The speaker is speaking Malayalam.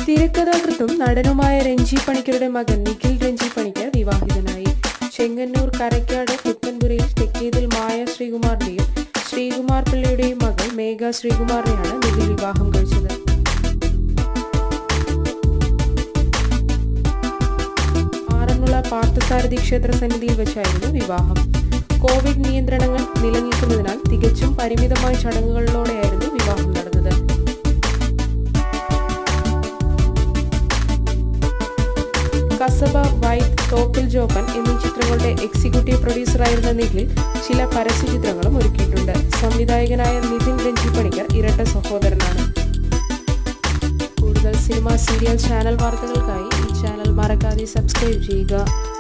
തിരക്കഥാകൃത്തും നടനുമായ രഞ്ജി പണിക്കരുടെ മകൻ നിഖിൽ രഞ്ജി പണിക്കർ വിവാഹിതനായി ചെങ്ങന്നൂർ കരയ്ക്കാട് പുത്തൻപുരയിൽ തെക്കേതിൽ മായ ശ്രീകുമാറിന്റെയും ശ്രീകുമാർ പിള്ളയുടെയും മകൾ മേഘ ശ്രീകുമാറിനെയാണ് നിഖിൽ വിവാഹം കഴിച്ചത് ആറന്മുള പാർത്ഥസാരഥി ക്ഷേത്ര സന്നിധിയിൽ വെച്ചായിരുന്നു വിവാഹം കോവിഡ് നിയന്ത്രണങ്ങൾ നിലനിൽക്കുന്നതിനാൽ തികച്ചും പരിമിതമായ ചടങ്ങുകളിലൂടെയായിരുന്നു വിവാഹം നടന്നത് കസബ വൈറ്റ് തോപ്പിൽ ജോപ്പൻ എന്നീ ചിത്രങ്ങളുടെ എക്സിക്യൂട്ടീവ് പ്രൊഡ്യൂസറായിരുന്ന നിഖിൽ ചില പരസ്യ ചിത്രങ്ങളും ഒരുക്കിയിട്ടുണ്ട് സംവിധായകനായ നിതിൻ രഞ്ജി പണിക്കർ ഇരട്ട സഹോദരനാണ് കൂടുതൽ സിനിമ സീരിയൽ ചാനൽ വാർത്തകൾക്കായി ഈ ചാനൽ മറക്കാതെ സബ്സ്ക്രൈബ് ചെയ്യുക